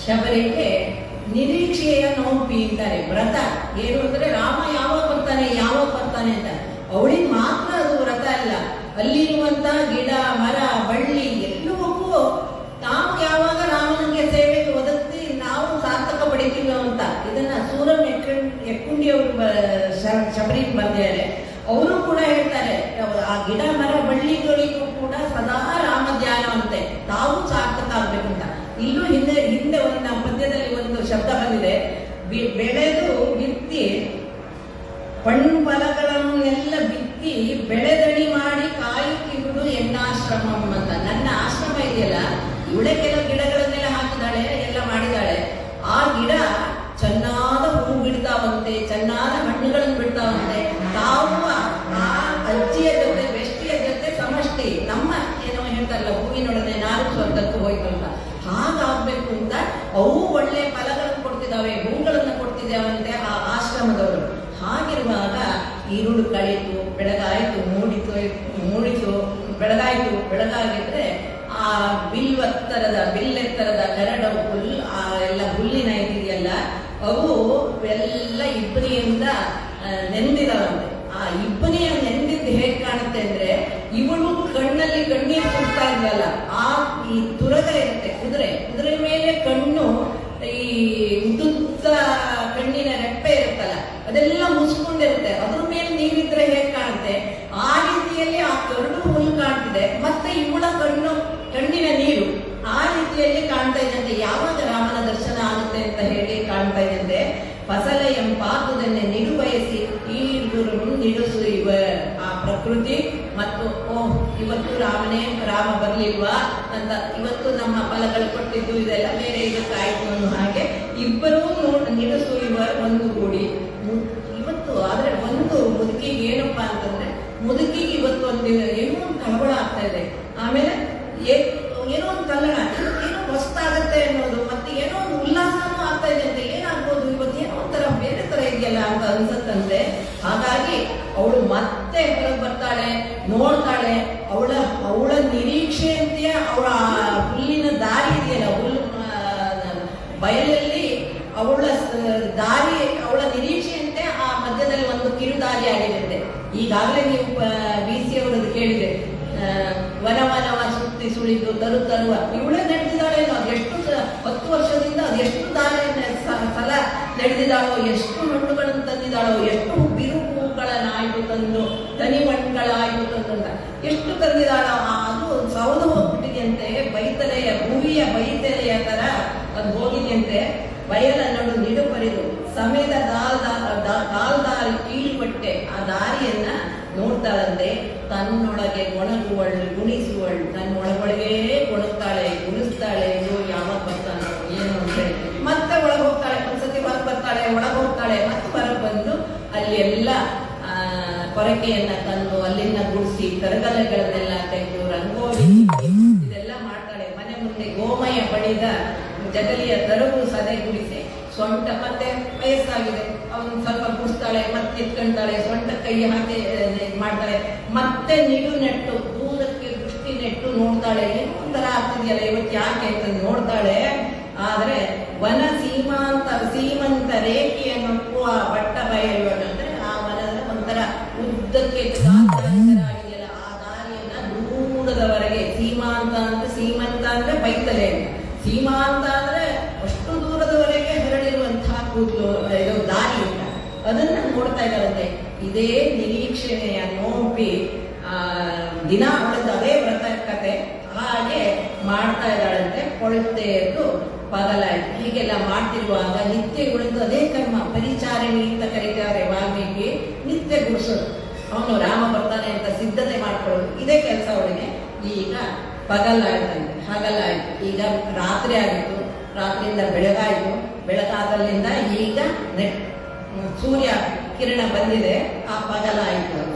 ಶಬರಿಗೆ ನಿರೀಕ್ಷೆಯ ನೋಪಿ ಅಂತಾರೆ ವ್ರತ ಏನು ಅಂದ್ರೆ ರಾಮ ಯಾವಾಗ ಬರ್ತಾನೆ ಯಾವಾಗ ಬರ್ತಾನೆ ಅಂತ ಅವಳಿಗೆ ಮಾತ್ರ ಅದು ವ್ರತ ಅಲ್ಲ ಅಲ್ಲಿರುವಂತ ಗಿಡ ಮರ ಬಳ್ಳಿ ಎಲ್ಲವಕ್ಕೂ ನಾವು ಯಾವಾಗ ರಾಮನಿಗೆ ಸೇವೆಗೆ ಒದಗಿಸಿ ನಾವು ಸಾರ್ಥಕ ಪಡಿತೀವಿ ಅಂತ ಇದನ್ನ ಸೂರಂ ಎಕ್ಕುಂಡಿ ಎಕ್ಕುಂಡಿ ಅವರು ಶಬರಿಗೆ ಬಂದಿದ್ದಾರೆ ಅವರು ಕೂಡ ಹೇಳ್ತಾರೆ ಆ ಗಿಡ ಮರ ಬಳ್ಳಿಗಳಿಗೂ ಕೂಡ ಸದಾ ರಾಮ ಧ್ಯಾನ ಅಂತೆ ತಾವು ಸಾರ್ಥಕ ಆಗ್ಬೇಕು ಅಂತ ಇಲ್ಲೂ ಹಿಂದೆ ಹಿಂದೆ ಒಂದು ನಮ್ಮ ಪದ್ಯದಲ್ಲಿ ಒಂದು ಶಬ್ದ ಬಂದಿದೆ ಬಿ- ಬೆಳೆದು ಬಿತ್ತಿ ಪಣ್ಣು ಫಲಗಳನ್ನೆಲ್ಲ ಬಿತ್ತಿ ಬೆಳೆದಣಿ ಮಾಡಿ ಕಾಯುತ್ತಿರುವುದು ಎನ್ನಾಶ್ರಮಂ ಅಂತ ನನ್ನ ಆಶ್ರಮ ಇದೆಯಲ್ಲ ಇವಳೆ ಕೆಲವು ಗಿಡಗಳನ್ನೆಲ್ಲ ಹಾಕಿದಾಳೆ ಎಲ್ಲ ಮಾಡಿದಾಳೆ ಆ ಗಿಡ ಚೆನ್ನಾದ ಹೂ ಬಿಡ್ತಾವಂತೆ ಚೆನ್ನಾದ ಹಣ್ಣುಗಳನ್ನು ಬಿಡ್ತಾವಂತೆ ತಾವು ಆ ಅಜ್ಜಿಯ ಜೊತೆ ಬೆಷ್ಟಿಯ ಜೊತೆ ಸಮಷ್ಟಿ ನಮ್ಮ ಏನೋ ಹೇಳ್ತಾರಲ್ಲ ಹೂವಿನೊಡನೆ ನಾಲ್ಕು ಸ್ವರ್ಗಕ್ಕೆ ಹೋಯ್ತು ಅಂತ ಹಾಗಾಗ್ಬೇಕು ಅಂತ ಅವು ಒಳ್ಳೆ ಫಲಗಳನ್ನು ಕೊಡ್ತಿದ್ದಾವೆ ಹೂಗಳನ್ನು ಕೊಡ್ತಿದ್ದಾವಂತೆ ಆ ಆಶ್ರಮದವರು ಹಾಗಿರುವಾಗ ಈರುಳು ಕಳೀತು ಬೆಳಗಾಯಿತು ಮೂಡಿತು ಮೂಡಿತು ಬೆಳಗಾಯಿತು ಬೆಳಗಾಗಿದ್ರೆ ಆ ಬಿಲ್ವತ್ತರದ ಬಿಲ್ಲೆತ್ತರದ ಕರಡ ಹುಲ್ ಆ ಎಲ್ಲ ಹುಲ್ಲಿನ ಇದೆಯಲ್ಲ ಅವು ಎಲ್ಲ ಇಬ್ಬನಿಯಿಂದ ಆ, ನೆಂದಿದಾವಂತೆ ಆ ಇಬ್ಬನಿಯ ನೆಂದಿದ್ದು ಹೇಗೆ ಕಾಣುತ್ತೆ ಅಂದ್ರೆ ಇವಳು ಕಣ್ಣಲ್ಲಿ ಕಣ್ಣೀರು ಸುಡ್ತಾ ಇದ್ವಲ್ಲ ಆ ಈ ತುರಗ ಇರುತ್ತೆ ಕುದುರೆ ಕುದುರೆ ಮೇಲೆ ಕಣ್ಣು ಈ ಉದ್ದುದ್ದ ಕಣ್ಣಿನ ರೆಪ್ಪೆ ಇರುತ್ತಲ್ಲ ಅದೆಲ್ಲ ಮುಸ್ಕೊಂಡಿರುತ್ತೆ ಅದ್ರ ಮೇಲೆ ನೀರಿದ್ರೆ ಹೇಗೆ ಕಾಣುತ್ತೆ ಆ ರೀತಿಯಲ್ಲಿ ಆ ಕರಡು ಹುಲ್ಲು ಕಾಣ್ತಿದೆ ಮತ್ತೆ ಇವಳ ಕಣ್ಣು ಕಣ್ಣಿನ ನೀರು ಆ ರೀತಿಯಲ್ಲಿ ಕಾಣ್ತಾ ಇದ್ದಂತೆ ಯಾವಾಗ ರಾಮನ ದರ್ಶನ ಆಗುತ್ತೆ ಅಂತ ಹೇಳಿ ಕಾಣ್ತಾ ಇದ್ದಂತೆ ಫಸಲ ಎಂಪಾದುದನ್ನೇ ನಿಡುಬಯಸಿ ಈ ನಿಡುಸು ಇವ ಆ ಪ್ರಕೃತಿ ಮತ್ತು ಓ ಇವತ್ತು ರಾಮನೇ ರಾಮ ಬರ್ಲಿಲ್ವಾ ಅಂತ ಇವತ್ತು ನಮ್ಮ ಫಲಗಳು ಕೊಟ್ಟಿದ್ದು ಇದೆಲ್ಲ ಬೇರೆ ಇದಕ್ಕಾಯ್ತು ಅನ್ನೋ ಹಾಗೆ ಇಬ್ಬರೂ ನೋಡ್ ನಿಡುಸು ಇವ ಒಂದು ಗೂಡಿ ಮು- ಇವತ್ತು ಆದ್ರೆ ಒಂದು ಮುದುಕಿಗೆ ಏನಪ್ಪಾ ಅಂತಂದ್ರೆ ಮುದುಕಿಗೆ ಇವತ್ತು ಒಂದು ಏನೋ ಒಂದು ಕಳವಳ ಆಗ್ತಾ ಇದೆ ಆಮೇಲೆ ಏ- ಏನೋ ಒಂದು ಕಲ್ಲಣ ಏನೋ ಹೊಸ್ತಾಗತ್ತೆ ಅನ್ನೋದು ಮತ್ತೆ ಏನೋ ಒಂದು ಉಲ್ಲಾಸನೂ ಆಗ್ತಾ ಇದೆ ಅಂತ ಏನಾಗ್ಬೋದು ಇವತ್ತು ಏನೋ ಒಂಥರ ಬೇರೆ ತರ ಇದೆಯಲ್ಲ ಅಂತ ಅನ್ಸತ್ತಂತೆ ಹಾಗಾಗಿ ಅವಳು ಮತ್ತೆ ಹೊರಗೆ ಬರ್ತಾಳೆ ನೋಡ್ತಾಳೆ ಅವಳ ಅವಳ ನಿರೀಕ್ಷೆಯಂತೆ ಅವಳ ಹುಲ್ಲಿನ ದಾರಿ ಇದೆಯಲ್ಲ ಹುಲ್ಲು ಆ, ಬಯಲಲ್ಲಿ ಅವಳ ಸ- ದಾರಿ ಅವಳ ನಿರೀಕ್ಷೆಯಂತೆ ಆ ಮಧ್ಯದಲ್ಲಿ ಒಂದು ಕಿರುದಾರಿ ಆಗಿರುತ್ತೆ ಈಗಾಗಲೇ ನೀವು ಬಿ ಸಿ ಅವರದ್ದು ಕೇಳಿದೆ ಆ, ವನ ವನವ ಸುತ್ತಿ ಸುಳಿದು ತರು ತರುವ ಇವಳೇ ನಡೆದಿದ್ದಾಳೆ ಅದು ಎಷ್ಟು ಸ- ಹತ್ತು ವರ್ಷದಿಂದ ಅದು ಎಷ್ಟು ದಾರಿ ಸ- ಸಲ ನಡೆದಿದ್ದಾಳೋ ಎಷ್ಟು ಹಣ್ಣುಗಳನ್ನು ತಂದಿದ್ದಾಳೋ ಎಷ್ಟು ಬಿರು ಹೂಗಳನ್ನಾಯ್ತು ತಂದು ತನಿ ಮಣ್ಣುಗಳಾಯ್ತು ತಂದು ಅಂತ ಎಷ್ಟು ತಂದಿದ್ದಾಳೋ ಆ- ಅದು ಸೌದು ಹೋಗ್ಬಿಟ್ಟಿದೆಯಂತೆ ಬೈತಲೆಯ ಭೂಮಿಯ ಬೈತಲೆಯ ತರ ಅದು ಹೋಗಿದೆಯಂತೆ ಬಯಲ ನಡು ನಿಡುಪರಿದು ಸಮೇತ ದಾಲ್ದ ಕಾಲ್ದಾರಿ ಕೀಳುಪಟ್ಟೆ ಆ ದಾರಿಯನ್ನ ನೋಡ್ತಾಳಂತೆ ತನ್ನೊಳಗೆ ಗೊಣಗುವಳು ಗುಣಿಸುವಳು ತನ್ನೊಳಗೊಳಗೆ ಗೊಣಗ್ತಾಳೆ ಗುಣಿಸ್ತಾಳೆ ಅಯ್ಯೋ ಯಾವಾಗ ಬರ್ತಾನೋ ಏನು ಅಂತ ಹೇಳಿ ಮತ್ತೆ ಒಳಗೆ ಹೋಗ್ತಾಳೆ ಒಂದ್ಸತಿ ಹೊರಗೆ ಬರ್ತಾಳೆ ಒಳಗೆ ಹೋಗ್ತಾಳೆ ಮತ್ತೆ ಹೊರಗೆ ಬಂದು ಅಲ್ಲಿ ಎಲ್ಲ ಆ, ಪೊರಕೆಯನ್ನ ತಂದು ಅಲ್ಲಿಂದ ಗುಡಿಸಿ ಕರಗಲೆಗಳನ್ನೆಲ್ಲ ತೆಗೆದು ರಂಗೋಲಿ ಇದೆಲ್ಲ ಮಾಡ್ತಾಳೆ ಮನೆ ಮುಂದೆ ಗೋಮಯ ಬಡಿದ ಜಗಲಿಯ ತರಗು ಸದೆ ಗುಡಿಸಿ ಸೊಂಟ ಮತ್ತೆ ವಯಸ್ಸಾಗಿದೆ ಅವನು ಸ್ವಲ್ಪ ಗುಡಿಸ್ತಾಳೆ ಮತ್ತೆ ಎತ್ಕೊಂತಾಳೆ ಸೊಂಟ ಕೈ ಹಾಕಿ ಆ, ಇದ್ ಮಾಡ್ತಾಳೆ ಮತ್ತೆ ನಿಡು ನೆಟ್ಟು ದೂರಕ್ಕೆ ದೃಷ್ಟಿ ನೆಟ್ಟು ನೋಡ್ತಾಳೆ ಏನೋ ಒಂಥರ ಆಗ್ತಿದೆಯಲ್ಲ ಇವತ್ತು ಯಾಕೆ ಅಂತ ನೋಡ್ತಾಳೆ ಆದ್ರೆ ವನ ಸೀಮಾಂತ ಸೀಮಂತ ರೇಖೆಯನ್ನು ಆ ಬಟ್ಟ ಬಯಲುವಂದ್ರೆ ಆ ವನದ ಒಂಥರ ಉದ್ದಕ್ಕೆ ಆಗಿದೆಯಲ್ಲ ಆ ದಾರಿಯನ್ನ ದೂರದವರೆಗೆ ಸೀಮಾಂತ ಅಂದ್ರೆ ಸೀಮಂತ ಅಂದ್ರೆ ಬೈತಲೆ ಸೀಮಾಂತ ಅಂದ್ರೆ ಅಷ್ಟು ದೂರದವರೆಗೆ ಹರಡಿರುವಂತಹ ಕೂದಲು ಇದು ದಾರಿ ಅಂತ ಅದನ್ನ ನೋಡ್ತಾ ಇದ್ದಾರಂತೆ ಇದೇ ನಿರೀಕ್ಷಣೆಯ ನೋಪಿ ಆ ದಿನ ಅವಳದ್ದು ಅದೇ ವ್ರತ ಕತೆ ಹಾಗೆ ಮಾಡ್ತಾ ಇದ್ದಾಳಂತೆ ಕೊಳತೆ ಎದ್ದು ಪಗಲಾಯ್ತು ಹೀಗೆಲ್ಲ ಮಾಡ್ತಿರುವಾಗ ನಿತ್ಯ ಉಳಿದು ಅದೇ ಕರ್ಮ ಪರಿಚಾರಣಿ ಅಂತ ಕರೀತಾರೆ ವಾಲ್ಮೀಕಿ ನಿತ್ಯ ಗುಡಿಸೋದು ಅವನು ರಾಮ ಬರ್ತಾನೆ ಅಂತ ಸಿದ್ಧತೆ ಮಾಡ್ಕೊಳ್ಳೋದು ಇದೇ ಕೆಲಸ ಅವಳಿಗೆ ಈಗ ಪಗಲಾಯ್ತಂತೆ ಹಗಲಾಯ್ತು ಈಗ ರಾತ್ರಿ ಆಗಿತ್ತು ರಾತ್ರಿಯಿಂದ ಬೆಳಗಾಯಿತು ಬೆಳಗಾದಲ್ಲಿಂದ ಈಗ ನೆಟ್ ಸೂರ್ಯ ಕಿರಣ ಬಂದಿದೆ ಆ ಪಗಲಾಯಿತು